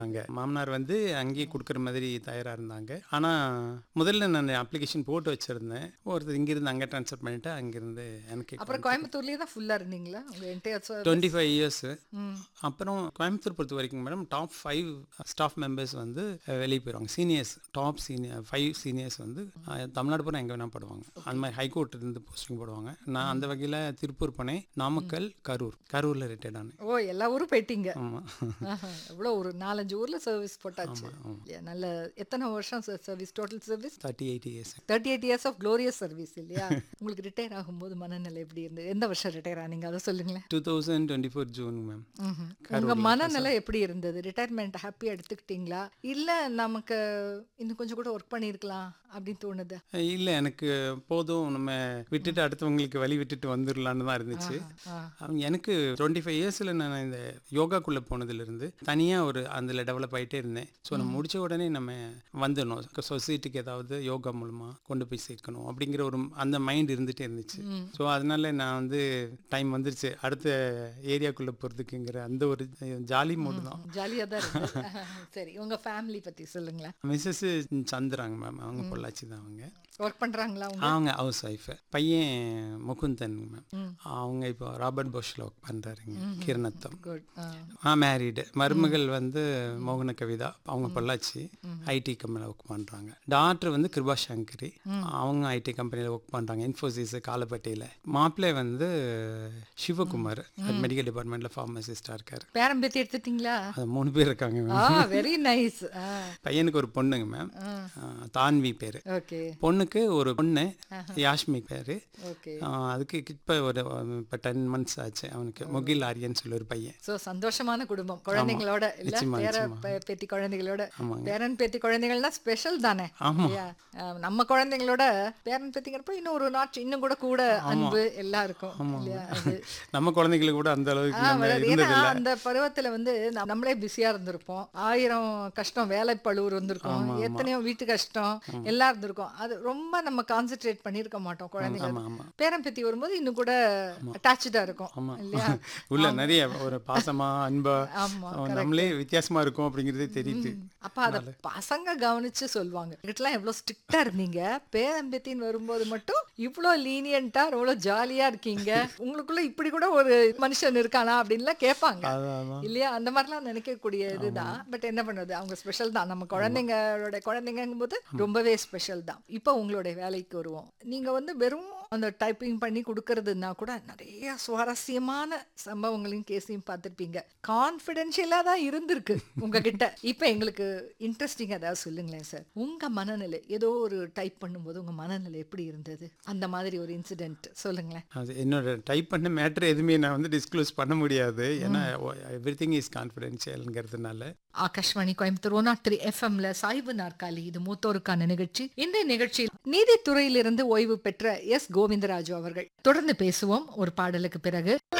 அங்கே மாமனார் வந்து அங்கேயே கொடுக்குற மாதிரி தயாராக இருந்தாங்க ஆனால் முதல்ல நான் அப்ளிகேஷன் போட்டு வச்சுருந்தேன் ஒருத்தர் இங்கேருந்து அங்கே ட்ரான்ஸ்ஃபர் பண்ணிவிட்டு அங்கேருந்து எனக்கு அப்புறம் கோயம்புத்தூர்லயே தான் ஃபுல்லா இருந்தீங்க உங்க என்டையர் டுவெண்ட்டி ஃபைவ் இயர்ஸு அப்புறம் கோயம்புத்தூர் பொறுத்த வரைக்கும் madam top five staff members வந்து அஹ், வெளியே போயிடுவாங்க seniors top senior five seniors வந்து அஹ், தமிழ்நாடு பூரா எங்கே வேணால் போடுவாங்க அந்த மாதிரி ஹைகோர்ட் இருந்து போஸ்டிங் போடுவாங்க நான் அந்த வகையில் திருப்பூர் போனேன் நாமக்கல் கரூர் கரூரில் ரிட்டையர்ட் ஆனேன் ஓ எல்லா ஊரும் போயிட்டீங்க ஆமாம் ஆஹா, எவ்வளோ ஒரு நாலஞ்சு ஊர்ல சர்வீஸ் போட்டாச்சு இல்லையா? நல்ல எத்தனை வருஷம் service total service thirty eight years thirty eight years of glorious service இல்லையா உங்களுக்கு ரிட்டையர் ஆகும்போது மனநிலை எப்படி இருந்தது எந்த வருஷம் ரிட்டையர் ஆனீங்க அதை சொல்லுங்களேன் two thousand twenty four June ma'am ம்ஹும். உங்க மனநிலை எப்படி இருந்தது ரிட்டையர்மெண்ட் ஹாப்பியா எடுத்துக்கிட்டீங்களா இல்ல நமக்கு இன்னும் கொஞ்சம் கூட ஒர்க் பண்ணியிருக்கலாம் அப்படின்னு தோணுது இல்லை எனக்கு போதும் நம்ம விட்டுட்டு அடுத்தவங்களுக்கு வழி விட்டுட்டு வந்துடலான்னு தான் இருந்துச்சு ஆ. அவங்க எனக்கு டுவெண்ட்டி ஃபைவ் இயர்ஸில் நான் இந்த யோகாக்குள்ளே போனதுலேருந்து தனியாக ஒரு அதில் டெவலப் ஆகிட்டே இருந்தேன் ஸோ நம்ம முடிச்ச உடனே நம்ம வந்துடணும் சொசைட்டிக்கு ஏதாவது யோகா மூலமாக கொண்டு போய் சேர்க்கணும் அப்படிங்கிற ஒரு அந்த மைண்ட் இருந்துகிட்டே இருந்துச்சு ஸோ அதனால நான் வந்து டைம் வந்துருச்சு அடுத்த ஏரியாக்குள்ளே போகிறதுக்குங்கிற அந்த ஒரு ஜாலி மூடு தான் ஜாலியா தான் இருந்தது சரி உங்க ஃபேமிலி பத்தி சொல்லுங்களேன் மிஸ்ஸஸ் சந்திராங்க மேம் அவங்க பொள்ளாச்சி தான் அவங்க ஒர்க் பண்றாங்களா அவங்க அவங்க ஹவுஸ் ஒய்ஃப் பையன் முகுந்தன் மேம் அவங்க இப்போ ராபர்ட் போஷில் ஒர்க் பண்ணுறாருங்க கிரணத்தம் குட் ஆ மேரீடு மருமகள் வந்து மோகன கவிதா அவங்க பொள்ளாச்சி ஐடி கம்பெனியில் ஒர்க் பண்ணுறாங்க டாக்டர் வந்து கிருபா சங்கரி அவங்க ஐடி கம்பெனியில் ஒர்க் பண்ணுறாங்க இன்ஃபோசிஸ் காலப்பட்டியில் மாப்பிள்ளை வந்து சிவகுமார் மெடிக்கல் டிபார்ட்மெண்ட்டில் ஃபார்மசிஸ்டாக இருக்கார் பேரம் பேத்தி எடுத்துட்டீங்களா அது மூணு பேர் இருக்காங்க மேம் ஆ வெரி நைஸ் பையனுக்கு ஒரு பொண்ணுங்க மேம் தான்வி பேர் ஓகே பொண்ணுக்கு ஒரு பொண்ணு யாஷ்மி பேர் ஓகே அதுக்கு இப்போ ஒரு இப்போ டென் மந்த்ஸ் ஆச்சு அவனுக்கு முகில் ஆரியன் சொல்லி ஒரு பையன் சோ சந்தோஷமான குடும்பம் குழந்தைங்களோட இல்ல நிச்சயமா, பேர நிச்சயமா. பே- பேத்தி குழந்தைகளோட ஆமாங்க. பேரன் பேத்தி குழந்தைகள்னா ஸ்பெஷல் தானே இல்லையா? அஹ், நம்ம குழந்தைங்களோட பேரன் பேத்திங்கிறப்ப இன்னும் ஒரு நாட் இன்னும் கூட கூட அன்பு எல்லாம் இருக்கும் இல்லையா அது நம்ம குழந்தைங்களுக்கு கூட அந்த அளவுக்கு ஆ, நம்ம வராது. ஏன்னா இருந்ததில்ல அந்த பருவத்துல வந்து நம்- நம்மளே பிஸியா இருந்திருப்போம் ஆயிரம் கஷ்டம் வேலை பழுவு இருந்திருக்கும் எத்தனையோ வீட்டு கஷ்டம் எல்லாம் இருந்திருக்கும் அது ரொம்ப நம்ம கான்சென்ட்ரேட் பண்ணிருக்க மாட்டோம் குழந்தைங்க ஆமா ஆமா பேரன் பேத்தி வரும்போது இன்னும் கூட அட்டாச்சா இருக்கும் ஆமா இல்லையா உள்ள நிறைய ஒரு பாசமா அன்பா ஆமா அவன் நம்மளே வித்தியாசமா இருக்கும் அப்படிங்கிறதே தெரியுது அப்ப அத பசங்க கவனிச்சு சொல்லுவாங்க கிட்டலாம் எவ்வளவு ஸ்ட்ரிக்டா இருந்தீங்க பேரம்பேத்தின்னு வரும்போது மட்டும் இவ்வளோ லீனியன்ட்டா எவ்வளோ ஜாலியா இருக்கீங்க உங்களுக்குள்ள இப்படி கூட ஒரு மனுஷன் இருக்கானா அப்படின்லாம் கேட்பாங்க அதான், அதான். இல்லையா அந்த மாதிரிலாம் நினைக்கக்கூடிய இதுதான் பட் என்ன பண்ணுறது அவங்க ஸ்பெஷல் தான் நம்ம குழந்தைங்களோட குழந்தைங்கும் போது ரொம்பவே ஸ்பெஷல் தான் இப்போ உங்களுடைய வேலைக்கு வருவோம் நீங்க வந்து வெறும் அந்த டைப்பிங் பண்ணி கொடுக்கறதுன்னா கூட நிறைய சுவாரஸ்யமான சம்பவங்களையும் கேஸையும் பார்த்துருப்பீங்க கான்ஃபிடென்ஷியலாக தான் இருந்திருக்கு உங்ககிட்ட இப்போ எங்களுக்கு இன்ட்ரெஸ்டிங் ஏதாவது சொல்லுங்களேன் சார் உங்க மனநிலை ஏதோ ஒரு டைப் பண்ணும்போது உங்க மனநிலை எப்படி இருந்தது அந்த மாதிரி ஒரு இன்சிடென்ட் சொல்லுங்களேன் அது என்னோட டைப் பண்ண மேட்ரு எதுவுமே நான் வந்து டிஸ்க்ளோஸ் பண்ண முடியாது ஏன்னா எவ்ரி திங் இஸ் கான்ஃபிடென்ஷியல்ங்கிறதுனால Akashvani Coimbatore one naught three எஃப்எம்ல சாய்வு நாற்காலி இது மூத்தோருக்கான நிகழ்ச்சி இந்த நிகழ்ச்சியில் நீதித்துறையிலிருந்து ஓய்வு பெற்ற எஸ் கோவிந்தராஜு அவர்கள் தொடர்ந்து பேசுவோம் ஒரு பாடலுக்கு பிறகு